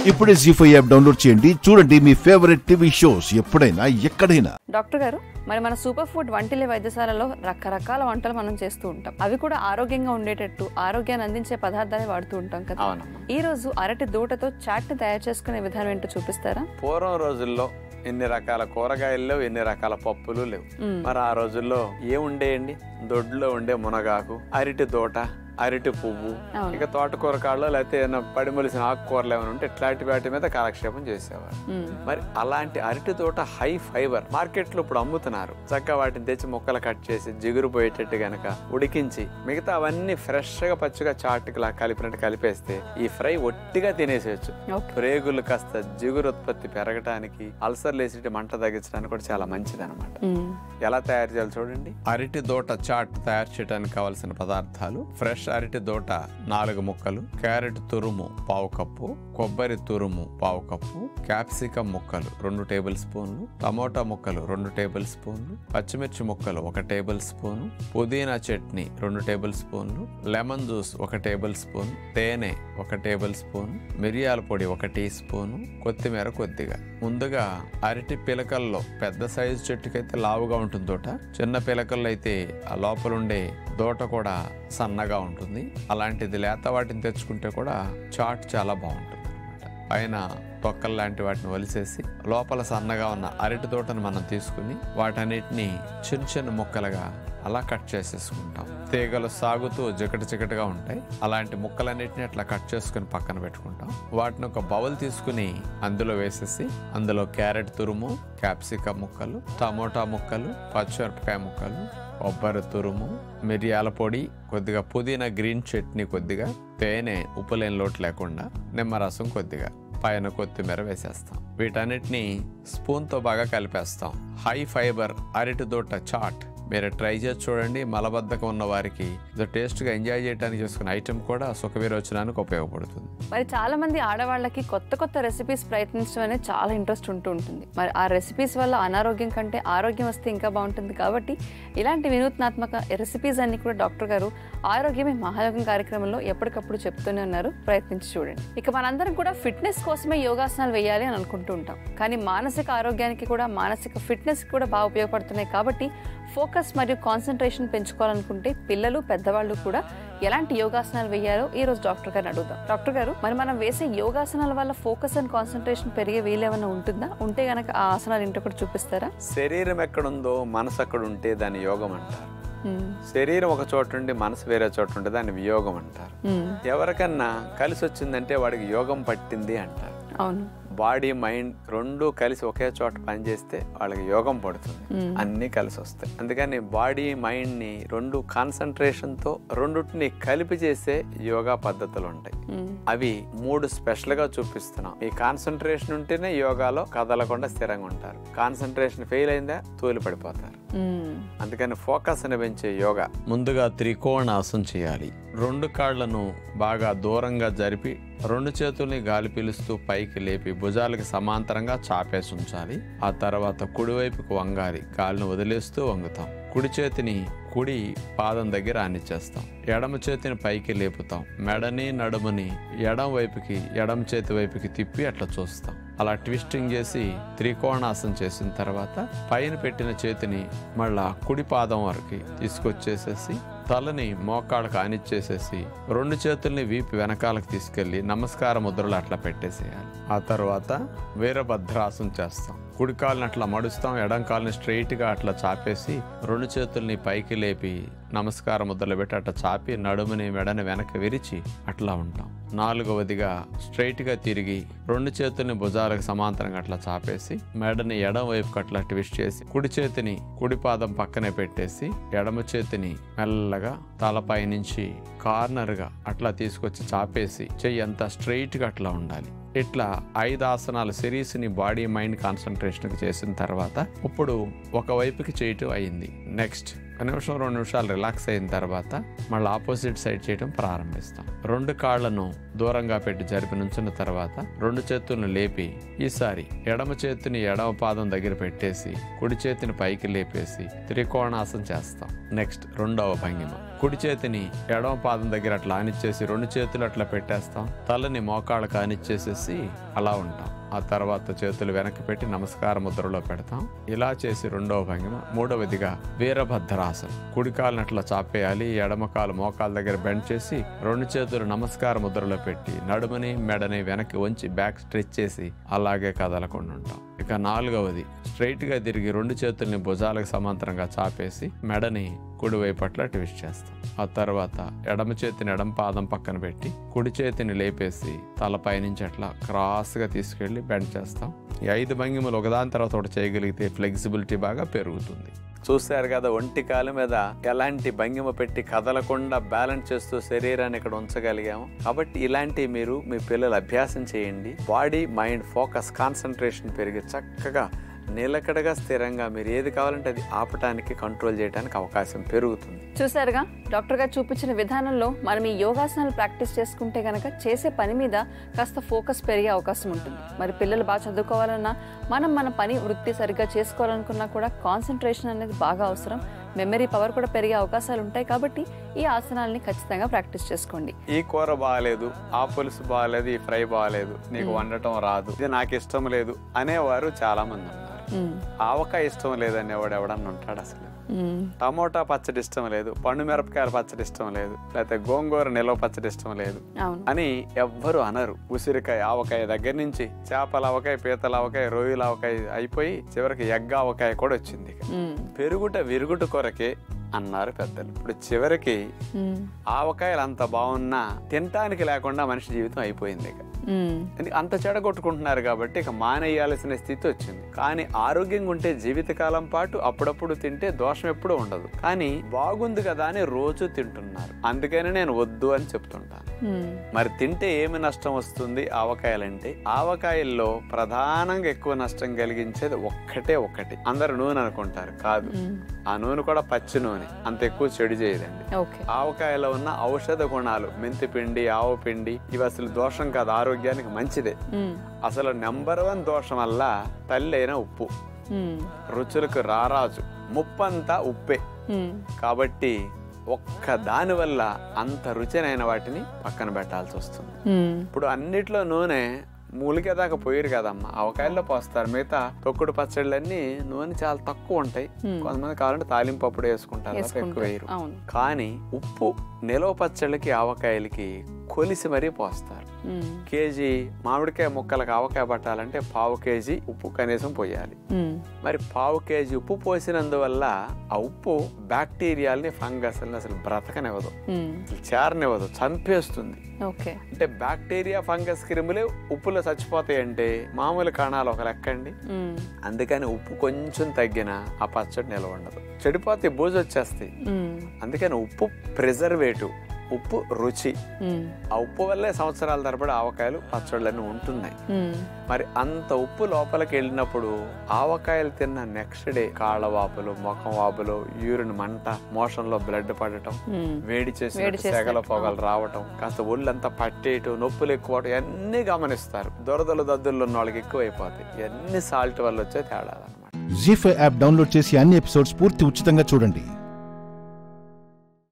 ఇప్పుడే G five app download చేయండి చూడండి మీ ఫేవరెట్ టీవీ షోస్ ఎప్పుడైనా ఎక్కడైనా డాక్టర్ గారు మరి మన సూపర్ ఫుడ్ వంటిలే వైద్యశాలలో రకరకాల వంటలు మనం చేస్తూ ఉంటాం అవి కూడా ఆరోగ్యంగా ఉండేటట్టు ఆరోగ్యాన్ని అందించే పదార్థాలే వాడుతూ ఉంటాం కదా అవునమ్మా ఈ రోజు అరటి దూటతో చాట్ ని తయారు చేసుకునే విధానం ఏంటో చూపిస్తారా పూర్వం రోజుల్లో ఎన్ని రకాల కూరగాయలు లేవు ఎన్ని రకాల పప్పులు లేవు మ్మ్. మరి ఆ రోజుల్లో ఏముండేయండి దొడ్లో ఉండే మునగాకు అరటి తోట అరటి పువ్వు అవును. ఇక తోటకూర కాళ్ళు లేకపోతే ఏదైనా పడిమలిసిన ఆకుకూరలు ఏమైనా ఉంటే ఇట్లాంటి వాటి మీద కాలక్షేపం చేసేవారు మ్మ్. మరి అలాంటి అరటి తోట హై ఫైబర్ మార్కెట్లో ఇప్పుడు అమ్ముతున్నారు చక్కగా వాటిని తెచ్చి ముక్కలు కట్ చేసి జిగురు పోయేటట్టు గనక ఉడికించి మిగతా అవన్నీ ఫ్రెష్ గా పచ్చిగా చాటుకులా కలిపినట్టు కలిపేస్తే ఈ ఫ్రై ఒట్టిగా తినేసేయచ్చు ఓకే ప్రేగులు కాస్త జిగురు ఉత్పత్తి పెరగటానికి అల్సర్ లేసి మంట తగ్గించడానికి కూడా చాలా మంచిది అనమాట మ్మ్. ఎలా తయారు చేయాలి చూడండి అరటి దోట చాట్ తయారు చేయడానికి కావలసిన పదార్థాలు ఫ్రెష్ అరటి దోట నాలుగు ముక్కలు క్యారెట్ తురుము పావు కప్పు కొబ్బరి తురుము పావు కప్పు క్యాప్సికం ముక్కలు రెండు టేబుల్ స్పూన్లు టమోటా ముక్కలు రెండు టేబుల్ స్పూన్లు పచ్చిమిర్చి ముక్కలు ఒక టేబుల్ స్పూను పుదీనా చట్నీ రెండు టేబుల్ స్పూన్లు లెమన్ జ్యూస్ ఒక టేబుల్ స్పూన్ తేనె ఒక టేబుల్ స్పూన్ మిరియాల పొడి ఒక టీ స్పూను కొత్తిమీర కొద్దిగా ముందుగా అరటి పిలకల్లో పెద్ద సైజు చెట్టుకైతే లావుగా ఉంటుంది తోట చిన్న పిలకల్లో అయితే ఆ లోపల ఉండే దోట కూడా సన్నగా ఉంటుంది అలాంటిది లేత వాటిని తెచ్చుకుంటే కూడా చాట్ చాలా బాగుంటుంది అన్నమాట. పైన తొక్కలు లాంటి వాటిని వలిసేసి లోపల సన్నగా ఉన్న అరటి తోటను మనం తీసుకుని వాటన్నిటిని చిన్న చిన్న ముక్కలుగా అలా కట్ చేసేసుకుంటాం తీగలు సాగుతూ చికట చికటగా ఉంటాయి అలాంటి ముక్కలన్నిటిని అట్లా కట్ చేసుకుని పక్కన పెట్టుకుంటాం వాటిని ఒక బౌల్ తీసుకుని అందులో వేసేసి అందులో క్యారెట్ తురుము క్యాప్సికం ముక్కలు టమోటా ముక్కలు పచ్చిమిరపకాయ ముక్కలు కొబ్బరి తురుము మిరియాల పొడి కొద్దిగా పుదీనా గ్రీన్ చట్నీ కొద్దిగా తేనె ఉప్పు లేని లోటు లేకుండా నిమ్మరసం కొద్దిగా పైన కొత్తిమీర వేసేస్తాం వీటన్నిటిని స్పూన్తో బాగా కలిపేస్తాం హై ఫైబర్ అరటి దోట చాట్ మీరు ట్రై చేసి చూడండి మలబద్ధకం ఉన్న వారికి ఇది టేస్ట్గా ఎంజాయ్ చేయడానికి చేసుకునే ఐటెం కూడా సుఖ విరోచనానికి ఉపయోగపడుతుంది మరి చాలా మంది ఆడవాళ్ళకి కొత్త కొత్త రెసిపీస్ ప్రయత్నించడం అనేది చాలా ఇంట్రెస్ట్ ఉంటూ ఉంటుంది మరి ఆ రెసిపీస్ వల్ల అనారోగ్యం కంటే ఆరోగ్యం వస్తే ఇంకా బాగుంటుంది కాబట్టి ఇలాంటి వినూత్నాత్మక రెసిపీస్ అన్ని కూడా డాక్టర్ గారు ఆరోగ్యమే మహాయోగం కార్యక్రమంలో ఎప్పటికప్పుడు చెప్తూనే ఉన్నారు ప్రయత్నించి చూడండి ఇక మనందరం కూడా ఫిట్నెస్ కోసమే యోగాసనాలు వేయాలి అని అనుకుంటూ ఉంటాం కానీ మానసిక ఆరోగ్యానికి కూడా మానసిక ఫిట్నెస్ కూడా బాగా ఉపయోగపడుతున్నాయి కాబట్టి ఫోకస్ మరియు కాన్సన్ట్రేషన్ పెంచుకోవాలనుకుంటే పిల్లలు పెద్దవాళ్ళు కూడా ఎలాంటి యోగాసనాలు వేయాలో ఈ రోజు డాక్టర్ గారిని అడుగుదాం డాక్టర్ గారు మరి మనం వేసే యోగాసనాల వల్ల ఫోకస్ అండ్ కాన్సన్ట్రేషన్ పెరిగే వీలేమైనా ఉంటుందా ఉంటే గనక ఆ ఆసనాలు ఏంటో కూడా చూపిస్తారా శరీరం ఎక్కడుందో మనసు అక్కడ ఉంటే దాన్ని యోగం అంటారు మ్మ్. శరీరం ఒక చోట ఉండి మనసు వేరే చోట ఉంటే దాన్ని వియోగం అంటారు మ్మ్. ఎవరికన్నా కలిసి వచ్చిందంటే వాడికి యోగం పట్టింది అంటారు అవును బాడీ మైండ్ రెండు కలిసి ఒకే చోట పనిచేస్తే వాళ్ళకి యోగం పడుతుంది మ్మ్. అన్నీ కలిసి వస్తాయి అందుకని బాడీ మైండ్ ని రెండు కాన్సన్ట్రేషన్ తో రెండుటిని కలిపి చేసే యోగా పద్ధతులు ఉంటాయి మ్మ్. అవి మూడు స్పెషల్ గా చూపిస్తున్నాం ఈ కాన్సన్ట్రేషన్ ఉంటేనే యోగాలో కదలకుండా స్థిరంగా ఉంటారు కాన్సన్ట్రేషన్ ఫెయిల్ అయిందా తూలి పడిపోతారు మ్మ్. అందుకని ఫోకస్ ని పెంచే యోగా ముందుగా త్రికోణాసనం చేయాలి రెండు కాళ్లను బాగా దూరంగా జరిపి రెండు చేతుల్ని గాలి పీలుస్తూ పైకి లేపి భుజాలకి సమాంతరంగా చాపేసి ఉంచాలి ఆ తర్వాత కుడివైపుకు వంగాలి గాలిని వదిలేస్తూ వంగుతాం కుడి చేతిని కుడి పాదం దగ్గర ఆనిచ్చేస్తాం ఎడమ చేతిని పైకి లేపుతాం మెడని నడుముని ఎడం వైపుకి ఎడమ చేతి వైపుకి తిప్పి అట్లా చూస్తాం అలా ట్విస్టింగ్ చేసి త్రికోణాసనం చేసిన తర్వాత పైన పెట్టిన చేతిని మళ్ళా కుడి పాదం వరకు తీసుకొచ్చేసేసి తలని మోకాళ్ళకు ఆనిచ్చేసేసి రెండు చేతుల్ని వీపి వెనకాలకు తీసుకెళ్లి నమస్కార ముద్రలు అట్లా పెట్టేసేయాలి ఆ తర్వాత వీరభద్రాసనం చేస్తాం కుడి కాలుని అట్లా మడుస్తాం ఎడం కాలుని స్ట్రైట్ గా అట్లా చాపేసి రెండు చేతుల్ని పైకి లేపి నమస్కార ముద్రలు పెట్టి అట్లా చాపి నడుముని మెడని వెనక్కి విరిచి అట్లా ఉంటాం నాలుగవదిగా స్ట్రైట్ గా తిరిగి రెండు చేతుల్ని భుజాలకు సమాంతరంగా అట్లా చాపేసి మెడని ఎడం వైపుకి అట్లా ట్విస్ట్ చేసి కుడి చేతిని కుడి పాదం పక్కనే పెట్టేసి ఎడమ చేతిని మెల్లగా తలపై నుంచి కార్నర్ గా అట్లా తీసుకొచ్చి చాపేసి చెయ్యి అంతా స్ట్రైట్ గా అట్లా ఉండాలి ఇట్లా ఐదు ఆసనాలు సిరీస్ ని బాడీ మైండ్ కాన్సన్ట్రేషన్ చేసిన తర్వాత ఇప్పుడు ఒక వైపుకి చేయటం అయింది నెక్స్ట్ ఒక నిమిషం రెండు నిమిషాలు రిలాక్స్ అయిన తర్వాత మళ్ళీ ఆపోజిట్ సైడ్ చేయడం ప్రారంభిస్తాం రెండు కాళ్లను దూరంగా పెట్టి జరిపి నుంచున్న తర్వాత రెండు చేతులను లేపి ఈసారి ఎడమ చేతిని ఎడమ పాదం దగ్గర పెట్టేసి కుడి చేతిని పైకి లేపేసి త్రికోణాసనం చేస్తాం నెక్స్ట్ రెండవ భంగిమ కుడి చేతిని ఎడమ పాదం దగ్గర అట్లా ఆనిచ్చేసి రెండు చేతులు అట్లా పెట్టేస్తాం తలని మోకాళ్ళకు ఆనిచ్చేసేసి అలా ఉంటాం ఆ తర్వాత చేతులు వెనక్కి పెట్టి నమస్కార ముద్రలో పెడతాం ఇలా చేసి రెండవ భంగిమ మూడవదిగా వీరభద్రాసనం కుడి కాలుని అట్లా చాపేయాలి ఎడమ కాలు మోకాల దగ్గర బెండ్ చేసి రెండు చేతులు నమస్కార ముద్రలో పెట్టి నడుముని మెడని వెనక్కి వంచి బ్యాక్ స్ట్రెచ్ చేసి అలాగే కదలకుండా ఉంటాం ఇక నాలుగవది స్ట్రైట్ గా తిరిగి రెండు చేతుల్ని భుజాలకు సమాంతరంగా చాపేసి మెడని కుడి వైపట్ల ట్విస్ట్ చేస్తాం ఆ తర్వాత ఎడమ చేతిని ఎడమ పాదం పక్కన పెట్టి కుడి చేతిని లేపేసి తలపై నుంచి అట్లా క్రాస్ గా తీసుకెళ్లి బెండ్ చేస్తాం ఈ ఐదు భంగిమలు ఒకదాని తర్వాత ఒకటి చేయగలిగితే ఫ్లెక్సిబిలిటీ బాగా పెరుగుతుంది చూశారు కదా ఒంటి కాలు మీద ఎలాంటి భంగిమ పెట్టి కదలకుండా బ్యాలెన్స్ చేస్తూ శరీరాన్ని ఇక్కడ ఉంచగలిగాము కాబట్టి ఇలాంటివి మీరు మీ పిల్లలు అభ్యాసం చేయండి బాడీ మైండ్ ఫోకస్ కాన్సన్ట్రేషన్ పెరిగి చక్కగా నిలకడగా స్థిరంగా మీరు ఏది కావాలంటే అది ఆపటానికి కంట్రోల్ చేయడానికి అవకాశం పెరుగుతుంది చూసారుగా డాక్టర్ గారు చూపించిన విధానంలో మనం ఈ యోగాసనాలు ప్రాక్టీస్ చేసుకుంటే గనక చేసే పని మీద కాస్త ఫోకస్ పెరిగే అవకాశం ఉంటుంది మరి పిల్లలు బాగా చదువుకోవాలన్నా మనం మన పని వృత్తి సరిగ్గా చేసుకోవాలనుకున్నా కూడా కాన్సన్ట్రేషన్ అనేది బాగా అవసరం మెమరీ పవర్ కూడా పెరిగే అవకాశాలు ఉంటాయి కాబట్టి ఈ ఆసనాలని ఖచ్చితంగా ప్రాక్టీస్ చేసుకోండి ఈ కూర బాగాలేదు ఆ పులుసు బాగాలేదు ఈ ఫ్రై బాగాలేదు నీకు వండటం రాదు ఇది నాకు ఇష్టం లేదు అనేవారు చాలా మంది ఉన్నారు మ్మ్. ఆవకాయ ఇష్టం లేదనేవాడు ఎవడన్నా ఉంటాడు అసలు మ్మ్. టమోటా పచ్చడి ఇష్టం లేదు పండు మిరపకాయల పచ్చడి ఇష్టం లేదు లేకపోతే గోంగూర నిలవ పచ్చడి ఇష్టం లేదు అవును అని ఎవ్వరు అనరు ఉసిరికాయ ఆవకాయ దగ్గర నుంచి చేపల ఆవకాయ పీతల ఆవకాయ రొయ్యల ఆవకాయ అయిపోయి చివరికి ఎగ్గ ఆవకాయ కూడా వచ్చింది ఇక. మ్మ్. పెరుగుట విరుగుట కొరకే అన్నారు పెద్దలు ఇప్పుడు చివరికి మ్మ్. ఆవకాయలు అంత బాగున్నా తినటానికి లేకుండా మనిషి జీవితం అయిపోయింది ఇక మ్మ్. ఎందుకు అంత చెడగొట్టుకుంటున్నారు కాబట్టి ఇక మానేయాల్సిన స్థితి వచ్చింది కానీ ఆరోగ్యంగా ఉంటే జీవితకాలం పాటు అప్పుడప్పుడు తింటే దోషం ఎప్పుడూ ఉండదు కానీ బాగుంది కదా అని రోజు తింటున్నారు అందుకని నేను వద్దు అని చెప్తుంటాను మ్మ్. మరి తింటే ఏమి నష్టం వస్తుంది ఆవకాయలంటే ఆవకాయల్లో ప్రధానంగా ఎక్కువ నష్టం కలిగించేది ఒక్కటే ఒక్కటి అందరు నూనె అనుకుంటారు కాదు మ్మ్. ఆ నూనె కూడా పచ్చి నూనె అంత ఎక్కువ చెడు చేయదండి ఓకే ఆవకాయలో ఉన్న ఔషధ గుణాలు మెంతి పిండి ఆవు పిండి ఇవి అసలు దోషం కాదు ఆరోగ్యానికి మంచిదే మ్మ్. అసలు నెంబర్ వన్ దోషం వల్ల తల్లి అయిన ఉప్పు మ్మ్. రుచులకు రారాజు ముప్పంతా ఉప్పే మ్మ్. కాబట్టి ఒక్క దాని వల్ల అంత రుచినైన వాటిని పక్కన పెట్టాల్సి వస్తుంది మ్మ్. ఇప్పుడు అన్నిట్లో నూనె మూలికే దాకా పోయారు కదమ్మా అవకాయల్లో పోస్తారు మిగతా తొక్కుడు పచ్చళ్ళన్నీ నూనె చాలా తక్కువ ఉంటాయి Hmm. కొంతమంది కావాలంటే తాలింపు అప్పుడు వేసుకుంటారు తప్ప ఎక్కువ వేసుకుంటారు. వేయరు అవును కానీ ఉప్పు నిలవ పచ్చళ్ళకి ఆవకాయలకి కొలిసి మరీ పోస్తారు మ్మ్. కేజీ మామిడికాయ ముక్కలకు ఆవకాయ పట్టాలంటే పావు కేజీ ఉప్పు కనీసం పోయాలి మ్మ్. మరి పావు కేజీ ఉప్పు పోసినందువల్ల ఆ ఉప్పు బ్యాక్టీరియాల్ని ఫంగస్ని అసలు బ్రతకనివ్వదు మ్మ్. అసలు చేరనివ్వదు చంపేస్తుంది ఓకే అంటే బ్యాక్టీరియా ఫంగస్ క్రిములే ఉప్పులో చచ్చిపోతాయి అంటే మామూలు కణాలు ఒక లెక్కండి మ్మ్. అందుకని ఉప్పు కొంచెం తగ్గినా ఆ పచ్చడి నిలవ ఉండదు చెడిపోతే బూజు వచ్చేస్తాయి మ్మ్. అందుకని ఉప్పు ప్రిజర్వేటివ్ ఉప్పు రుచి మ్మ్. ఆ ఉప్పు వల్లే సంవత్సరాల తరబడి ఆవకాయలు పచ్చళ్ళన్నీ ఉంటున్నాయి మ్మ్. మరి అంత ఉప్పు లోపలికి వెళ్ళినప్పుడు ఆవకాయలు తిన్న నెక్స్ట్ డే కాళ్ళ వాపులు ముఖం వాపులు యూరిన్ మంట మోషన్లో బ్లడ్ పడటం మ్మ్. వేడి చేసి వేడి చేసినట్టు, సెగల పొగలు రావటం కాస్త ఒళ్ళంతా పట్టేయటం నొప్పులు ఎక్కువ అవటం ఇవన్నీ గమనిస్తారు దొరదలు దద్దుల్లో ఉన్న వాళ్ళకి ఎక్కువ అయిపోతాయి ఇవన్నీ సాల్ట్ వల్ల వచ్చే తేడా అనమాట జీ ఫైవ్ యాప్ డౌన్లోడ్ చేసి అన్ని ఎపిసోడ్స్ పూర్తి ఉచితంగా చూడండి